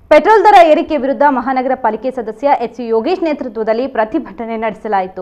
Petrol ದರ ಏರಿಕೆ ವಿರುದ್ಧ ಮಹಾನಗರ ಪಾಲಿಕೆ ಸದಸ್ಯ ಎಚ್ ಯೋಗೇಶ್ ನೇತೃತ್ವದಲ್ಲಿ ಪ್ರತಿಭಟನೆ ನಡೆಸಲಾಯಿತು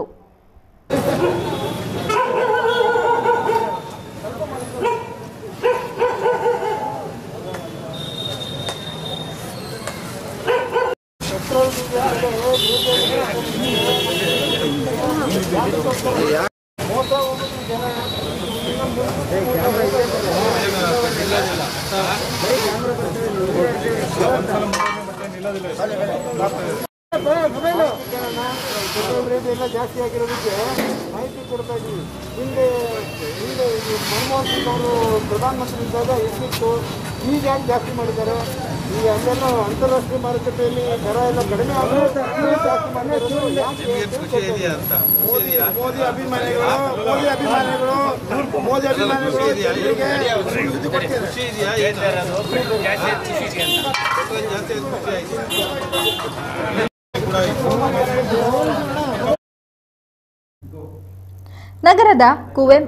ಪೆಟ್ರೋಲ್ ರೇಟ್ ಎಲ್ಲ ಜಾಸ್ತಿ ಆಗಿರೋದಕ್ಕೆ ಮಾಹಿತಿ ಕೊಡ್ತಾ ಇದ್ದೀವಿ ಹಿಂದೆ ಹಿಂದೆ ಈ ಮನಮೋಹನ್ ಸಿಂಗ್ ಅವರು ಪ್ರಧಾನಮಂತ್ರಿ ಇದ್ದಾಗ ಎಷ್ಟಿತ್ತು ಈಗ ಯಾಕೆ ಜಾಸ್ತಿ ಮಾಡಿದ್ದಾರೆ ಈ ಅಲ್ಲೆಲ್ಲ ಅಂತಾರಾಷ್ಟ್ರೀಯ ಮಾರುಕಟ್ಟೆಯಲ್ಲಿ ದರ ಎಲ್ಲ ಕಡಿಮೆ ಆಗಿದೆ ಈಗ ಜಾಸ್ತಿ ಮಾಡಿರೋದು ಯಾಕೆ ಅಂತ ಕೇಳ್ತಾ ಇದ್ದೀವಿ. ಮೋದಿ ಅಭಿಮಾನಿಗಳು ಮೋದಿ ಅಭಿಮಾನಿಗಳು ಮೋದಿ ಅಭಿಮಾನಿಗಳು ಜನರಿಗೆ ನಗರದ ಕುವೆಂ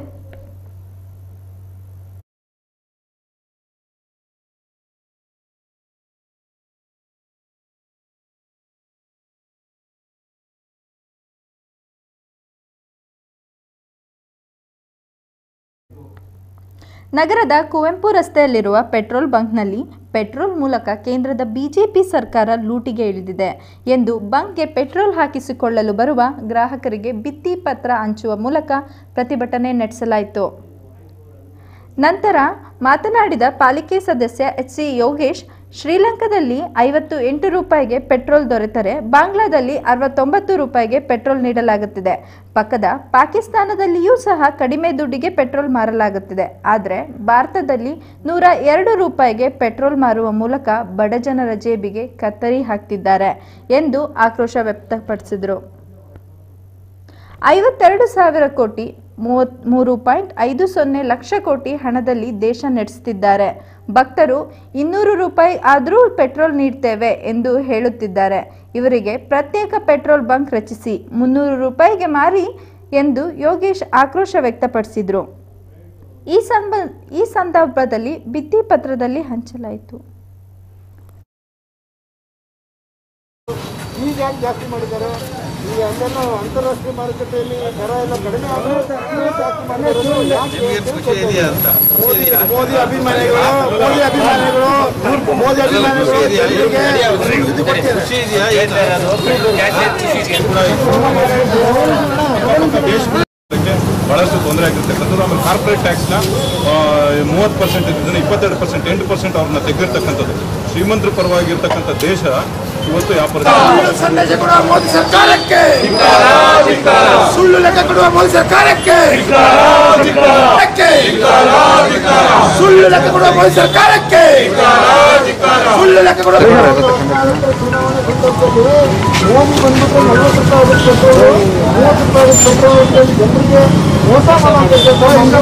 ನಗರದ ಕುವೆಂಪು ರಸ್ತೆಯಲ್ಲಿರುವ ಪೆಟ್ರೋಲ್ ಬಂಕ್ನಲ್ಲಿ ಪೆಟ್ರೋಲ್ ಮೂಲಕ ಕೇಂದ್ರದ ಬಿಜೆಪಿ ಸರ್ಕಾರ ಲೂಟಿಗೆ ಇಳಿದಿದೆ ಎಂದು ಬಂಕ್ಗೆ ಪೆಟ್ರೋಲ್ ಹಾಕಿಸಿಕೊಳ್ಳಲು ಬರುವ ಗ್ರಾಹಕರಿಗೆ ಭಿತ್ತಿ ಪತ್ರ ಹಂಚುವ ಮೂಲಕ ಪ್ರತಿಭಟನೆ ನಡೆಸಲಾಯಿತು ನಂತರ ಮಾತನಾಡಿದ ಪಾಲಿಕೆ ಸದಸ್ಯ ಎಚ್ ಸಿ ಯೋಗೇಶ್ ಶ್ರೀಲಂಕಾದಲ್ಲಿ ಐವತ್ತು ಎಂಟು ರೂಪಾಯಿಗೆ ಪೆಟ್ರೋಲ್ ದೊರೆತರೆ ಬಾಂಗ್ಲಾದಲ್ಲಿ ಅರವತ್ತೊಂಬತ್ತು ರೂಪಾಯಿಗೆ ಪೆಟ್ರೋಲ್ ನೀಡಲಾಗುತ್ತಿದೆ ಪಕ್ಕದ ಪಾಕಿಸ್ತಾನದಲ್ಲಿಯೂ ಸಹ ಕಡಿಮೆ ದುಡ್ಡಿಗೆ ಪೆಟ್ರೋಲ್ ಮಾರಲಾಗುತ್ತಿದೆ ಆದರೆ ಭಾರತದಲ್ಲಿ ನೂರ ಎರಡು ರೂಪಾಯಿಗೆ ಪೆಟ್ರೋಲ್ ಮಾರುವ ಮೂಲಕ ಬಡಜನರ ಜೇಬಿಗೆ ಕತ್ತರಿ ಹಾಕ್ತಿದ್ದಾರೆ ಎಂದು ಆಕ್ರೋಶ ವ್ಯಕ್ತಪಡಿಸಿದರು ಐವತ್ತೆರಡು ಸಾವಿರ ಕೋಟಿ ಮೂವತ್ ಮೂರು ಪಾಯಿಂಟ್ ಐದು ಸೊನ್ನೆ ಲಕ್ಷ ಕೋಟಿ ಹಣದಲ್ಲಿ ದೇಶ ನಡೆಸುತ್ತಿದ್ದಾರೆ ಭಕ್ತರು ಇನ್ನೂರು ರೂಪಾಯಿ ಆದರೂ ಪೆಟ್ರೋಲ್ ನೀಡ್ತೇವೆ ಎಂದು ಹೇಳುತ್ತಿದ್ದಾರೆ ಇವರಿಗೆ ಪ್ರತ್ಯೇಕ ಪೆಟ್ರೋಲ್ ಬಂಕ್ ರಚಿಸಿ ಮುನ್ನೂರು ರೂಪಾಯಿಗೆ ಮಾರಿ ಎಂದು ಯೋಗೇಶ್ ಆಕ್ರೋಶ ವ್ಯಕ್ತಪಡಿಸಿದರು ಈ ಸಂಬ ಈ ಸಂದರ್ಭದಲ್ಲಿ ಭಿತ್ತಿ ಪತ್ರದಲ್ಲಿ ಹಂಚಲಾಯಿತು ಈಗ ಯಾಕೆ ಜಾಸ್ತಿ ಮಾಡಿದ್ದಾರೆ ಈ ಅಲ್ಲೆಲ್ಲ ಅಂತಾರಾಷ್ಟ್ರೀಯ ಮಾರುಕಟ್ಟೆಯಲ್ಲಿ ದರ ಎಲ್ಲ ಕಡಿಮೆ ಆಗಿದೆ ಈಗ ಜಾಸ್ತಿ ಮಾಡಿರೋದು ಯಾಕೆ ಅಂತ ಕೇಳ್ತಾ ಇದ್ದೀವಿ. ಮೋದಿ ಅಭಿಮಾನಿಗಳು ಮೋದಿ ಅಭಿಮಾನಿಗಳು ಮೋದಿ ಅಭಿಮಾನಿಗಳು ಜನರಿಗೆ ಬಹಳಷ್ಟು ತೊಂದರೆ ಆಗಿರ್ತಕ್ಕಂಥದ್ದು ಆಮೇಲೆ ಕಾರ್ಪೊರೇಟ್ ಟ್ಯಾಕ್ಸ್ನ ಮೂವತ್ತು ಪರ್ಸೆಂಟ್ ಇದ್ದದನ್ನು ಇಪ್ಪತ್ತೆರಡು ಪರ್ಸೆಂಟ್ ಎಂಟು ಪರ್ಸೆಂಟ್ ಅವ್ರನ್ನ ತೆಗೆದಿರ್ತಕ್ಕಂಥದ್ದು ಶ್ರೀಮಂತರ ಪರವಾಗಿರ್ತಕ್ಕಂಥ ದೇಶ ಇವತ್ತು ಯಾವ ಪರಿಸ್ಥಿತಿ ಸಂದೇಶ ಕೊಡುವ ಮೋದಿ ಸರ್ಕಾರಕ್ಕೆ ಸುಳ್ಳು ಲೆಕ್ಕ ಕೊಡುವ ಮೋದಿ ಸರ್ಕಾರಕ್ಕೆ ಸರ್ಕಾರಕ್ಕೆ. ಸುಳ್ಳು ಲೆಕ್ಕ ಕೊಡುವ ಮೋದಿ ಸರ್ಕಾರಕ್ಕೆ ಸುಳ್ಳು ಲೆಕ್ಕ ಕೊಡುವ ಮೋದಿ ಬಂದ್ಬಿಟ್ಟು ನಲವತ್ತು ರೂಪಾಯಿ ಪೆಟ್ರೋಲು ಮೂವತ್ತು ರೂಪಾಯಿ ಪೆಟ್ರೋಲ್ ಅಂತೇಳಿ ಜನರಿಗೆ ಮೋಸ ಮಾಡುವಂತ ಕೆಲಸ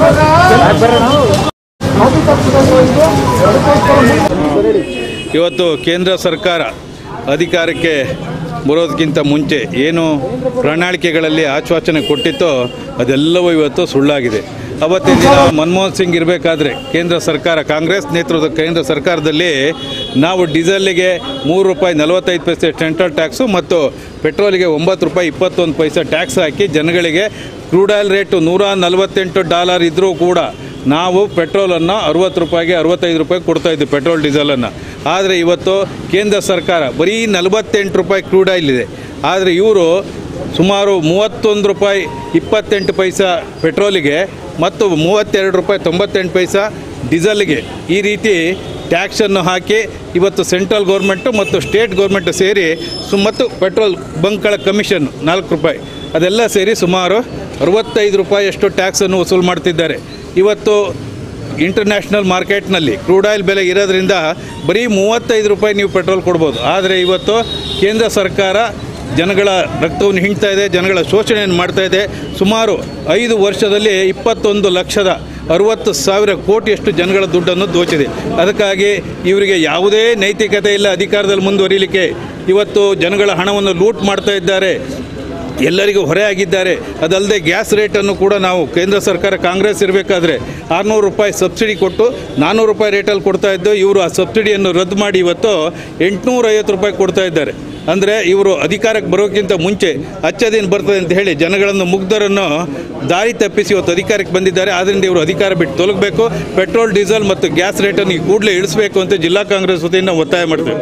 ಮೋದಿ ತಪ್ಪಿದಂಗೆ ಅದಕ್ಕೋಸ್ಕರ ಇವತ್ತು ಕೇಂದ್ರ ಸರ್ಕಾರ ಅಧಿಕಾರಕ್ಕೆ ಬರೋದಕ್ಕಿಂತ ಮುಂಚೆ ಏನು ಪ್ರಣಾಳಿಕೆಗಳಲ್ಲಿ ಆಶ್ವಾಸನೆ ಕೊಟ್ಟಿತ್ತೋ ಅದೆಲ್ಲವೂ ಇವತ್ತು ಸುಳ್ಳಾಗಿದೆ ಅವತ್ತಿನ ದಿನ ಮನಮೋಹನ್ ಸಿಂಗ್ ಇರಬೇಕಾದ್ರೆ ಕೇಂದ್ರ ಸರ್ಕಾರ ಕಾಂಗ್ರೆಸ್ ನೇತೃತ್ವದ ಕೇಂದ್ರ ಸರ್ಕಾರದಲ್ಲಿ ನಾವು ಡೀಸೆಲ್ಗೆ ಮೂರು ರೂಪಾಯಿ ನಲವತ್ತೈದು ಪೈಸೆ ಸೆಂಟ್ರಲ್ ಟ್ಯಾಕ್ಸು ಮತ್ತು ಪೆಟ್ರೋಲಿಗೆ ಒಂಬತ್ತು ರೂಪಾಯಿ ಇಪ್ಪತ್ತೊಂದು ಪೈಸೆ ಟ್ಯಾಕ್ಸ್ ಹಾಕಿ ಜನಗಳಿಗೆ ಕ್ರೂಡ್ ಆಯಿಲ್ ರೇಟು ನೂರ ನಲವತ್ತೆಂಟು ಡಾಲರ್ ಇದ್ದರೂ ಕೂಡ ನಾವು ಪೆಟ್ರೋಲನ್ನು ಅರವತ್ತು ರೂಪಾಯಿಗೆ ಅರವತ್ತೈದು ರೂಪಾಯಿ ಕೊಡ್ತಾ ಇದ್ವಿ ಪೆಟ್ರೋಲ್ ಡೀಸೆಲನ್ನು ಆದರೆ ಇವತ್ತು ಕೇಂದ್ರ ಸರ್ಕಾರ ಬರೀ ನಲವತ್ತೆಂಟು ರೂಪಾಯಿ ಕ್ರೂಡ್ ಆಯಿಲ್ ಇದೆ ಆದರೆ ಇವರು ಸುಮಾರು ಮೂವತ್ತೊಂದು ರೂಪಾಯಿ ಇಪ್ಪತ್ತೆಂಟು ಪೈಸಾ ಪೆಟ್ರೋಲಿಗೆ ಮತ್ತು ಮೂವತ್ತೆರಡು ರೂಪಾಯಿ ತೊಂಬತ್ತೆಂಟು ಪೈಸಾ ಡೀಸೆಲ್ಗೆ ಈ ರೀತಿ ಟ್ಯಾಕ್ಸನ್ನು ಹಾಕಿ ಇವತ್ತು ಸೆಂಟ್ರಲ್ ಗೌರ್ಮೆಂಟು ಮತ್ತು ಸ್ಟೇಟ್ ಗೌರ್ಮೆಂಟು ಸೇರಿ ಸು ಮತ್ತು ಪೆಟ್ರೋಲ್ ಬಂಕ್ಗಳ ಕಮಿಷನ್ ನಾಲ್ಕು ರೂಪಾಯಿ ಅದೆಲ್ಲ ಸೇರಿ ಸುಮಾರು ಅರವತ್ತೈದು ರೂಪಾಯಿಯಷ್ಟು ಟ್ಯಾಕ್ಸನ್ನು ವಸೂಲು ಮಾಡ್ತಿದ್ದಾರೆ ಇವತ್ತು ಇಂಟರ್ನ್ಯಾಷನಲ್ ಮಾರ್ಕೆಟ್ನಲ್ಲಿ ಕ್ರೂಡ್ ಆಯಿಲ್ ಬೆಲೆ ಇರೋದ್ರಿಂದ ಬರೀ ಮೂವತ್ತೈದು ರೂಪಾಯಿ ನೀವು ಪೆಟ್ರೋಲ್ ಕೊಡ್ಬೋದು ಆದರೆ ಇವತ್ತು ಕೇಂದ್ರ ಸರ್ಕಾರ ಜನಗಳ ರಕ್ತವನ್ನು ಹಿಂಡ್ತಾ ಇದೆ ಜನಗಳ ಶೋಷಣೆಯನ್ನು ಮಾಡ್ತಾ ಇದೆ ಸುಮಾರು ಐದು ವರ್ಷದಲ್ಲಿ ಇಪ್ಪತ್ತೊಂದು ಲಕ್ಷದ ಅರುವತ್ತು ಸಾವಿರ ಕೋಟಿಯಷ್ಟು ಜನಗಳ ದುಡ್ಡನ್ನು ದೋಚಿದೆ ಅದಕ್ಕಾಗಿ ಇವರಿಗೆ ಯಾವುದೇ ನೈತಿಕತೆ ಇಲ್ಲ ಅಧಿಕಾರದಲ್ಲಿ ಮುಂದುವರಿಲಿಕ್ಕೆ ಇವತ್ತು ಜನಗಳ ಹಣವನ್ನು ಲೂಟ್ ಮಾಡ್ತಾ ಇದ್ದಾರೆ ಎಲ್ಲರಿಗೂ ಹೊರೆ ಆಗಿದ್ದಾರೆ ಅದಲ್ಲದೆ ಗ್ಯಾಸ್ ರೇಟನ್ನು ಕೂಡ ನಾವು ಕೇಂದ್ರ ಸರ್ಕಾರ ಕಾಂಗ್ರೆಸ್ ಇರಬೇಕಾದ್ರೆ ಆರುನೂರು ರೂಪಾಯಿ ಸಬ್ಸಿಡಿ ಕೊಟ್ಟು ನಾನ್ನೂರು ರೂಪಾಯಿ ರೇಟಲ್ಲಿ ಕೊಡ್ತಾ ಇದ್ದು ಇವರು ಆ ಸಬ್ಸಿಡಿಯನ್ನು ರದ್ದು ಮಾಡಿ ಇವತ್ತು ಎಂಟುನೂರೈವತ್ತು ರೂಪಾಯಿ ಕೊಡ್ತಾ ಇದ್ದಾರೆ ಅಂದರೆ ಇವರು ಅಧಿಕಾರಕ್ಕೆ ಬರೋಕ್ಕಿಂತ ಮುಂಚೆ ಹಚ್ಚ ದಿನ ಬರ್ತದೆ ಅಂತ ಹೇಳಿ ಜನಗಳನ್ನು ಮುಗ್ಧರನ್ನು ದಾರಿ ತಪ್ಪಿಸಿ ಇವತ್ತು ಅಧಿಕಾರಕ್ಕೆ ಬಂದಿದ್ದಾರೆ ಆದ್ದರಿಂದ ಇವರು ಅಧಿಕಾರ ಬಿಟ್ಟು ತೊಲಗಬೇಕು ಪೆಟ್ರೋಲ್ ಡೀಸೆಲ್ ಮತ್ತು ಗ್ಯಾಸ್ ರೇಟನ್ನು ಈ ಕೂಡಲೇ ಇಳಿಸಬೇಕು ಅಂತ ಜಿಲ್ಲಾ ಕಾಂಗ್ರೆಸ್ ವತಿಯಿಂದ ಒತ್ತಾಯ ಮಾಡ್ತೇವೆ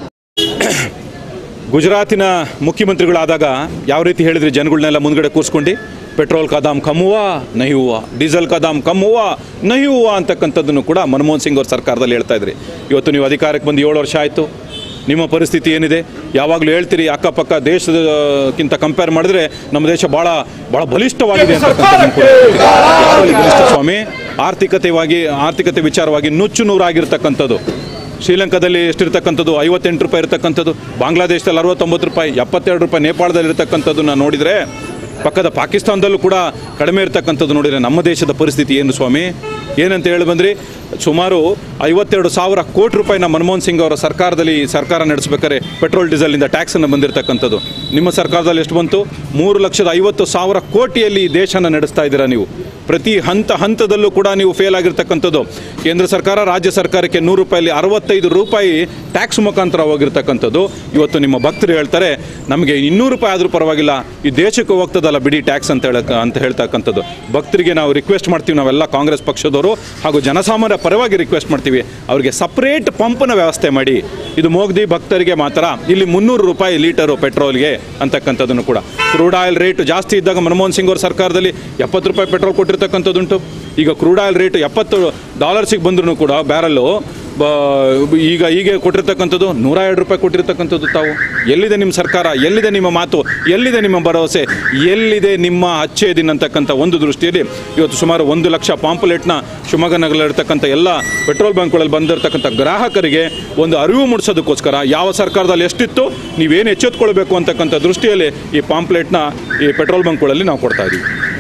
ಗುಜರಾತಿನ ಮುಖ್ಯಮಂತ್ರಿಗಳಾದಾಗ ಯಾವ ರೀತಿ ಹೇಳಿದ್ರಿ ಜನಗಳನ್ನೆಲ್ಲ ಮುಂದ್ಗಡೆ ಕೂರಿಸ್ಕೊಂಡು ಪೆಟ್ರೋಲ್ ಕಾ ದಾಮ್ ಕಮ್ ಹುವಾ ನಹಿ ಹುವಾ ಡೀಸೆಲ್ ಕಾ ದಾಮ್ ಕಮ್ ಹುವಾ ನಹಿ ಹುವಾ ಅಂತಕ್ಕಂಥದ್ದನ್ನು ಕೂಡ ಮನಮೋಹನ್ ಸಿಂಗ್ ಅವ್ರ ಸರ್ಕಾರದಲ್ಲಿ ಹೇಳ್ತಾ ಇದ್ರಿ ಇವತ್ತು ನೀವು ಅಧಿಕಾರಕ್ಕೆ ಬಂದು ಏಳು ವರ್ಷ ಆಯಿತು ನಿಮ್ಮ ಪರಿಸ್ಥಿತಿ ಏನಿದೆ ಯಾವಾಗಲೂ ಹೇಳ್ತೀರಿ ಅಕ್ಕಪಕ್ಕ ದೇಶದಕ್ಕಿಂತ ಕಂಪೇರ್ ಮಾಡಿದ್ರೆ ನಮ್ಮ ದೇಶ ಭಾಳ ಭಾಳ ಬಲಿಷ್ಠವಾಗಿದೆ ಅಂತಕ್ಕಂಥದ್ದನ್ನು ಕೂಡ ಯಾರಲ್ಲಿ ಬಲಿಷ್ಠ ಸ್ವಾಮಿ ಆರ್ಥಿಕತೆವಾಗಿ ಆರ್ಥಿಕತೆ ವಿಚಾರವಾಗಿ ನುಚ್ಚು ನೂರಾಗಿರ್ತಕ್ಕಂಥದ್ದು ಶ್ರೀಲಂಕಾದಲ್ಲಿ ಎಷ್ಟಿರ್ತಕ್ಕಂಥದ್ದು ಐವತ್ತೆಂಟು ರೂಪಾಯಿ ಇರ್ತಕ್ಕಂಥದ್ದು ಬಾಂಗ್ಲಾದೇಶದಲ್ಲಿ ಅರವತ್ತೊಂಬತ್ತು ರೂಪಾಯಿ ಎಪ್ಪತ್ತೆರಡು ರೂಪಾಯಿ ನೇಪಾಳದಲ್ಲಿ ಇರ್ತಕ್ಕಂಥದ್ದನ್ನು ನೋಡಿದರೆ ಪಕ್ಕದ ಪಾಕಿಸ್ತಾನದಲ್ಲೂ ಕೂಡ ಕಡಿಮೆ ಇರ್ತಕ್ಕಂಥದ್ದು ನೋಡಿದರೆ ನಮ್ಮ ದೇಶದ ಪರಿಸ್ಥಿತಿ ಏನು ಸ್ವಾಮಿ ಏನಂತ ಹೇಳಿ ಬಂದ್ರಿ ಸುಮಾರು ಐವತ್ತೆರಡು ಸಾವಿರ ಕೋಟಿ ರೂಪಾಯಿನ ಮನಮೋಹನ್ ಸಿಂಗ್ ಅವರ ಸರ್ಕಾರದಲ್ಲಿ ಸರ್ಕಾರ ನಡೆಸಬೇಕಾದ್ರೆ ಪೆಟ್ರೋಲ್ ಡೀಸೆಲ್ನಿಂದ ಟ್ಯಾಕ್ಸನ್ನು ಬಂದಿರತಕ್ಕಂಥದ್ದು ನಿಮ್ಮ ಸರ್ಕಾರದಲ್ಲಿ ಎಷ್ಟು ಬಂತು ಮೂರು ಲಕ್ಷದ ಐವತ್ತು ಸಾವಿರ ಕೋಟಿಯಲ್ಲಿ ಈ ದೇಶನ ನಡೆಸ್ತಾ ಇದ್ದೀರಾ ನೀವು ಪ್ರತಿ ಹಂತ ಹಂತದಲ್ಲೂ ಕೂಡ ನೀವು ಫೇಲ್ ಆಗಿರ್ತಕ್ಕಂಥದ್ದು ಕೇಂದ್ರ ಸರ್ಕಾರ ರಾಜ್ಯ ಸರ್ಕಾರಕ್ಕೆ ನೂರು ರೂಪಾಯಲ್ಲಿ ಅರವತ್ತೈದು ರೂಪಾಯಿ ಟ್ಯಾಕ್ಸ್ ಮುಖಾಂತರ ಹೋಗಿರ್ತಕ್ಕಂಥದ್ದು ಇವತ್ತು ನಿಮ್ಮ ಭಕ್ತರು ಹೇಳ್ತಾರೆ ನಮಗೆ ಇನ್ನೂರು ರೂಪಾಯಿ ಆದರೂ ಪರವಾಗಿಲ್ಲ ಈ ದೇಶಕ್ಕೆ ಹೋಗ್ತದಲ್ಲ ಬಿಡಿ ಟ್ಯಾಕ್ಸ್ ಅಂತ ಹೇಳಕ್ ಅಂತ ಹೇಳ್ತಕ್ಕಂಥದ್ದು ಭಕ್ತರಿಗೆ ನಾವು ರಿಕ್ವೆಸ್ಟ್ ಮಾಡ್ತೀವಿ ನಾವೆಲ್ಲ ಕಾಂಗ್ರೆಸ್ ಪಕ್ಷದವರು ಹಾಗೂ ಜನಸಾಮಾನ್ಯ ಪರವಾಗಿ ರಿಕ್ವೆಸ್ಟ್ ಮಾಡ್ತೀವಿ ಅವರಿಗೆ ಸಪ್ರೇಟ್ ಪಂಪ್ನ ವ್ಯವಸ್ಥೆ ಮಾಡಿ ಇದು ಮೋಗ್ದಿ ಭಕ್ತರಿಗೆ ಮಾತ್ರ ಇಲ್ಲಿ ಮುನ್ನೂರು ರೂಪಾಯಿ ಲೀಟರು ಪೆಟ್ರೋಲ್ಗೆ ಅಂತಕ್ಕಂಥದ್ದನ್ನು ಕೂಡ ಕ್ರೂಡ್ ಆಯಿಲ್ ರೇಟ್ ಜಾಸ್ತಿ ಇದ್ದಾಗ ಮನಮೋಹನ್ ಸಿಂಗ್ ಅವ್ರ ಸರ್ಕಾರದಲ್ಲಿ ಎಪ್ಪತ್ತು ರೂಪಾಯಿ ಪೆಟ್ರೋಲ್ ಕೊಟ್ಟಿರ್ತಕ್ಕಂಥದ್ದುಂಟು ಈಗ ಕ್ರೂಡ್ ಆಯಿಲ್ ರೇಟ್ ಎಪ್ಪತ್ತು ಡಾಲರ್ಸಿಗೆ ಬಂದ್ರೂ ಕೂಡ ಬ್ಯಾರಲ್ಲು ಬ ಈಗ ಹೀಗೆ ಕೊಟ್ಟಿರ್ತಕ್ಕಂಥದ್ದು ನೂರ ಎರಡು ರೂಪಾಯಿ ಕೊಟ್ಟಿರ್ತಕ್ಕಂಥದ್ದು ತಾವು ಎಲ್ಲಿದೆ ನಿಮ್ಮ ಸರ್ಕಾರ ಎಲ್ಲಿದೆ ನಿಮ್ಮ ಮಾತು ಎಲ್ಲಿದೆ ನಿಮ್ಮ ಭರವಸೆ ಎಲ್ಲಿದೆ ನಿಮ್ಮ ಅಚ್ಚೇದಿನ ಅಂತಕ್ಕಂಥ ಒಂದು ದೃಷ್ಟಿಯಲ್ಲಿ ಇವತ್ತು ಸುಮಾರು ಒಂದು ಲಕ್ಷ ಪಾಂಪ್ಲೆಟ್ನ ಶಿವಮೊಗ್ಗ ನಗರದಲ್ಲಿರ್ತಕ್ಕಂಥ ಎಲ್ಲ ಪೆಟ್ರೋಲ್ ಬಂಕ್ಗಳಲ್ಲಿ ಬಂದಿರತಕ್ಕಂಥ ಗ್ರಾಹಕರಿಗೆ ಒಂದು ಅರಿವು ಮೂಡಿಸೋದಕ್ಕೋಸ್ಕರ ಯಾವ ಸರ್ಕಾರದಲ್ಲಿ ಎಷ್ಟಿತ್ತು ನೀವೇನು ಎಚ್ಚೆತ್ಕೊಳ್ಬೇಕು ಅಂತಕ್ಕಂಥ ದೃಷ್ಟಿಯಲ್ಲಿ ಈ ಪಾಂಪ್ಲೆಟ್ನ ಈ ಪೆಟ್ರೋಲ್ ಬಂಕ್ಗಳಲ್ಲಿ ನಾವು ಕೊಡ್ತಾ ಇದ್ದೀವಿ